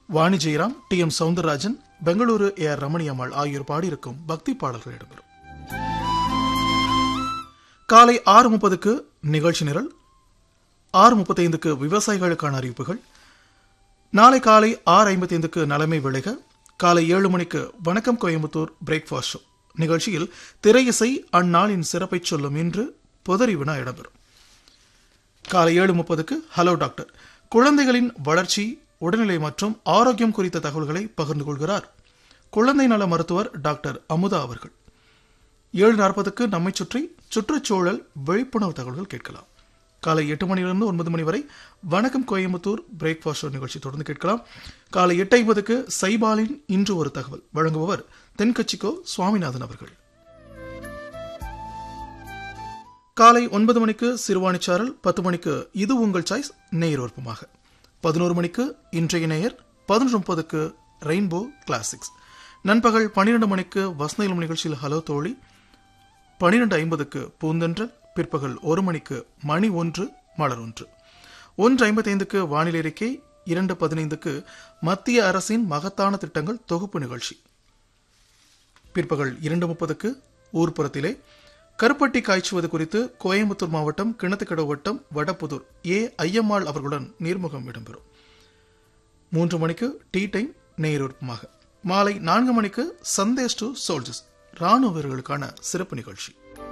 Vani Jairam T M Soundararajan Bengaluru A R Ramani Ammal ஆகியோர் பாடியிருக்கும் பக்தி பாடல்கள் இடம்பெறும் காலை ஆறு முப்பதுக்கு நிகழ்ச்சி நிரல் ஆறு முப்பத்தைந்துக்கு விவசாயிகளுக்கான அறிவிப்புகள் நாளை காலை ஆறு ஐம்பத்தைந்துக்கு நலமை விளைக காலை ஏழு மணிக்கு வணக்கம் கோயம்புத்தூர் பிரேக்ஃபாஸ்ட் ஷோ நிகழ்ச்சியில் திரையிசை அந்நாளின் சிறப்பை சொல்லும் இன்று புதறி வினா இடம்பெறும் காலை ஏழு முப்பதுக்கு ஹலோ டாக்டர் குழந்தைகளின் வளர்ச்சி உடல்நிலை மற்றும் ஆரோக்கியம் குறித்த தகவல்களை பகிர்ந்து கொள்கிறார் குழந்தை நல மருத்துவர் டாக்டர் அமுதா அவர்கள் ஏழு நாற்பதுக்கு நம்மை சுற்றி சுற்றுச்சூழல் விழிப்புணர்வு தகவல்கள் கேட்கலாம் காலை எட்டு மணியிலிருந்து ஒன்பது மணி வரை வணக்கம் கோயம்புத்தூர் பிரேக்ஃபாஸ்ட் ஷோ நிகழ்ச்சி தொடர்ந்து கேட்கலாம் காலை எட்டு ஐம்பதுக்கு சைபாலின் இன்று ஒரு தகவல் வழங்குபவர் தென்கட்சிக்கோ சுவாமிநாதன் அவர்கள் காலை ஒன்பது மணிக்கு சிறுவாணிச்சாரல் பத்து மணிக்கு இது உங்கள் சாய்ஸ் நேயர் விருப்பமாக பதினோரு மணிக்கு இன்றைய நேயர் பதினொன்று முப்பதுக்கு ரெயின்போ கிளாசிக்ஸ் நண்பகல் பன்னிரண்டு மணிக்கு வசந்தயிலும் நிகழ்ச்சியில் ஹலோ தோழி பனிரெண்டு ஐம்பதுக்கு பூந்தென்றல் பிற்பகல் ஒரு மணிக்கு மணி ஒன்று மலர் ஒன்று ஒன்று ஐம்பத்தைந்துக்கு வானிலை அறிக்கை இரண்டு பதினைந்துக்கு மத்திய அரசின் மகத்தான திட்டங்கள் தொகுப்பு நிகழ்ச்சி பிற்பகல் இரண்டு முப்பதுக்கு ஊர்ப்புறத்திலே கருப்பட்டி காய்ச்சுவது குறித்து கோயம்புத்தூர் மாவட்டம் கிணத்துக்கடவு வட்டம் வடப்புதூர் ஏ ஐயம்மாள் அவர்களுடன் நேர்முகம் இடம்பெறும் மூன்று மணிக்கு டீ டைம் நேர் விருப்பமாக மாலை நான்கு மணிக்கு சந்தேஷ் டு சோல்ஜர்ஸ் ராணுவ வீரர்களுக்கான சிறப்பு நிகழ்ச்சி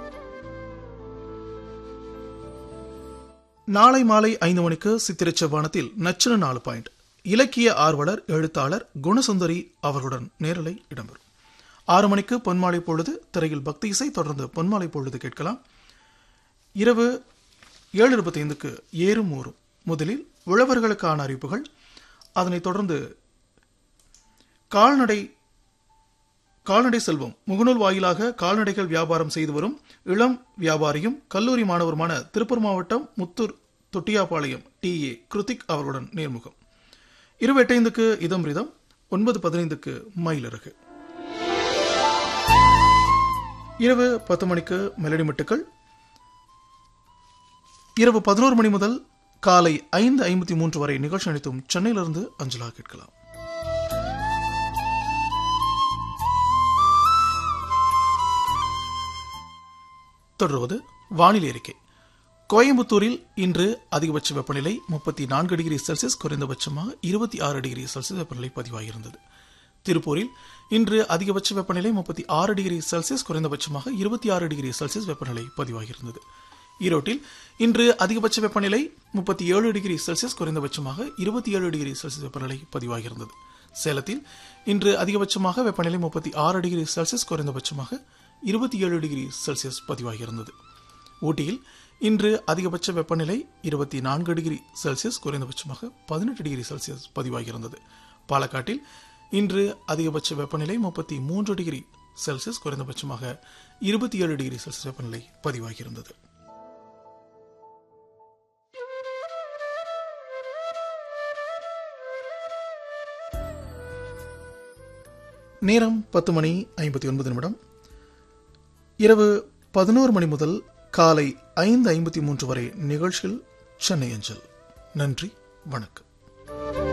நாளை மாலை ஐந்து மணிக்கு சித்திரச்சவானத்தில் நச்சின நாலு பாயிண்ட் இலக்கிய ஆர்வலர் எழுத்தாளர் குணசுந்தரி அவர்களுடன் நேரலை இடம்பெறும் ஆறு மணிக்கு பொன்மாலை பொழுது திரையில் பக்தி இசை தொடர்ந்து பொன்மாலை பொழுது கேட்கலாம் இரவு ஏழு இருபத்தைந்துக்கு ஏறும் ஊறும் முதலில் உழவர்களுக்கான அறிவிப்புகள் அதனைத் தொடர்ந்து கால்நடை கால்நடை செல்வம் முகநூல் வாயிலாக கால்நடைகள் வியாபாரம் செய்து வரும் இளம் வியாபாரியும் கல்லூரி மாணவருமான திருப்பூர் மாவட்டம் முத்தூர் தொட்டியாபாளையம் டி ஏ கிருத்திக் அவர்களுடன் நேர்முகம் இரவு எட்டைந்துக்கு இதம் ரிதம் ஒன்பது பதினைந்துக்கு மயிலிறகு இரவு பத்து மணிக்கு மெலடி மட்டுக்கள் இரவு பதினோரு மணி முதல் காலை ஐந்து ஐம்பத்தி மூன்று வரை நிகழ்ச்சி அளித்தும் சென்னையிலிருந்து அஞ்சலா கேட்கலாம் தொடர்வது வானிலை அறிக்கை கோயம்புத்தூரில் இன்று அதிகபட்ச வெப்பநிலை முப்பத்தி நான்கு டிகிரி செல்சியஸ் குறைந்தபட்சமாக இருபத்தி ஆறு டிகிரி செல்சியஸ் வெப்பநிலை பதிவாகியிருந்தது திருப்பூரில் இன்று அதிகபட்ச வெப்பநிலை முப்பத்தி ஆறு டிகிரி செல்சியஸ் குறைந்தபட்சமாக இருபத்தி ஆறு டிகிரி செல்சியஸ் வெப்பநிலை பதிவாகியிருந்தது ஈரோட்டில் இன்று அதிகபட்ச வெப்பநிலை முப்பத்தி ஏழு டிகிரி செல்சியஸ் குறைந்தபட்சமாக இருபத்தி ஏழு டிகிரி செல்சியஸ் வெப்பநிலை பதிவாகியிருந்தது சேலத்தில் இன்று அதிகபட்சமாக வெப்பநிலை முப்பத்தி ஆறு டிகிரி செல்சியஸ் குறைந்தபட்சமாக இருபத்தி ஏழு டிகிரி செல்சியஸ் பதிவாகியிருந்தது ஊட்டியில் இன்று அதிகபட்ச வெப்பநிலை இருபத்தி நான்கு டிகிரி செல்சியஸ் குறைந்தபட்சமாக பதினெட்டு டிகிரி செல்சியஸ் பதிவாகியிருந்தது பாலக்காட்டில் இன்று அதிகபட்ச வெப்பநிலை முப்பத்தி மூன்று டிகிரி செல்சியஸ் குறைந்தபட்சமாக இருபத்தி ஏழு டிகிரி செல்சியஸ் வெப்பநிலை பதிவாகியிருந்தது நேரம் பத்து மணி ஐம்பத்தி ஒன்பது நிமிடம் இரவு பதினோரு மணி முதல் காலை ஐந்து ஐம்பத்தி மூன்று வரை நிகழ்ச்சிகள் சென்னை அஞ்சல் நன்றி வணக்கம்